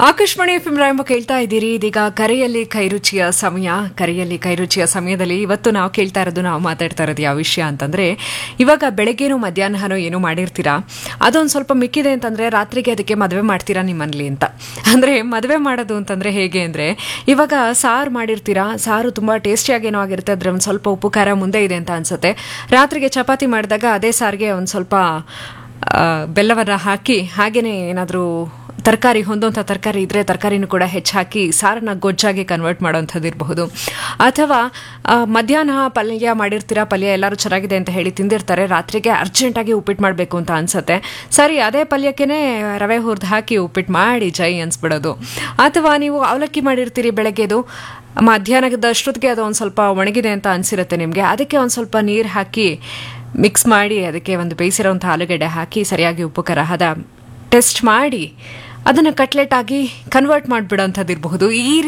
Akashvani F ರಾಯಂಬ ಕೇಳ್ತಾ ಇದ್ದೀರಿ ಇದೀಗ ಕರೆಯಲ್ಲಿ ಕೈರುಚಿಯ ಸಮಯ ಕರೆಯಲ್ಲಿ ಕೈರುಚಿಯ ಸಮಯದಲ್ಲಿ ಇವತ್ತು ನಾವು ಕೇಳ್ತಾ ಇರೋದು ನಾವು ಮಾತಾಡ್ತಾ ಇರೋದು ಯಾವ ವಿಷಯ ಅಂತಂದ್ರೆ ಇವಾಗ ಬೆಳಗ್ಗೆನೋ ಮಧ್ಯಾಹ್ನನೋ ಏನೋ ಮಾಡಿರ್ತೀರಾ ಅದೊಂದು ಸ್ವಲ್ಪ ಮಿಕ್ಕಿದೆ ಅಂತಂದ್ರೆ ರಾತ್ರಿಗೆ ಅದಕ್ಕೆ ಮದುವೆ ಮಾಡ್ತೀರಾ ನಿಮ್ಮಲ್ಲಿ ಅಂತ ಅಂದ್ರೆ ಮದುವೆ ಮಾಡೋದು ಅಂತಂದ್ರೆ ಹೇಗೆ ಅಂದ್ರೆ ಇವಾಗ ಸಾರು ಮಾಡಿರ್ತೀರಾ ಸಾರು ತುಂಬಾ ಟೇಸ್ಟಿಯಾಗಿ ಏನೋ ಆಗಿರುತ್ತೆ ಅದ್ರ ಒಂದು ಸ್ವಲ್ಪ ಉಪ್ಪು ಖಾರ ಮುಂದೆ ಇದೆ ಅಂತ ಅನ್ಸುತ್ತೆ ರಾತ್ರಿಗೆ ಚಪಾತಿ ಮಾಡಿದಾಗ ಅದೇ ಸಾರಿಗೆ ಒಂದು ಸ್ವಲ್ಪ ಆ, ಬೆಲ್ಲವನ್ನ ಹಾಕಿ ಹಾಗೇನೆ ಏನಾದರೂ ತರಕಾರಿ ಹೊಂದೋಂಥ ತರಕಾರಿ ಇದ್ರೆ ತರಕಾರಿನೂ ಕೂಡ ಹೆಚ್ಚು ಹಾಕಿ ಸಾರನ್ನ ಗೊಜ್ಜಾಗಿ ಕನ್ವರ್ಟ್ ಮಾಡೋವಂಥದ್ದು ಇರಬಹುದು ಅಥವಾ ಆ, ಮಧ್ಯಾಹ್ನ ಪಲ್ಯ ಮಾಡಿರ್ತೀರಾ ಪಲ್ಯ ಎಲ್ಲರೂ ಚೆನ್ನಾಗಿದೆ ಅಂತ ಹೇಳಿ ತಿಂದಿರ್ತಾರೆ ರಾತ್ರಿಗೆ ಅರ್ಜೆಂಟಾಗಿ ಉಪ್ಪಿಟ್ಟು ಮಾಡಬೇಕು ಅಂತ ಅನ್ಸುತ್ತೆ ಸರಿ ಅದೇ ಪಲ್ಯಕ್ಕೇನೆ ರವೆ ಹುರಿದು ಹಾಕಿ ಉಪ್ಪಿಟ್ಟು ಮಾಡಿ ಜೈ ಅನ್ಸ್ಬಿಡೋದು ಅಥವಾ ನೀವು ಅವಲಕ್ಕಿ ಮಾಡಿರ್ತೀರಿ ಬೆಳಗ್ಗೆದು ಮಧ್ಯಾಹ್ನದ ಅಷ್ಟೊತ್ತಿಗೆ ಅದು ಒಂದು ಸ್ವಲ್ಪ ಒಣಗಿದೆ ಅಂತ ಅನಿಸಿರುತ್ತೆ ನಿಮಗೆ ಅದಕ್ಕೆ ಒಂದು ಸ್ವಲ್ಪ ನೀರು ಹಾಕಿ ಮಿಕ್ಸ್ ಮಾಡಿ ಅದಕ್ಕೆ ಒಂದು ಬೇಯಿಸಿರೋಂಥ ಆಲೂಗಡ್ಡೆ ಹಾಕಿ ಸರಿಯಾಗಿ ಉಪ್ಪು ಖಾರ ಹದ ಟೆಸ್ಟ್ ಮಾಡಿ ಅದನ್ನು ಕಟ್ಲೆಟ್ ಆಗಿ ಕನ್ವರ್ಟ್ ಮಾಡಿಬಿಡೋಂಥದ್ದು ಇರಬಹುದು ಈ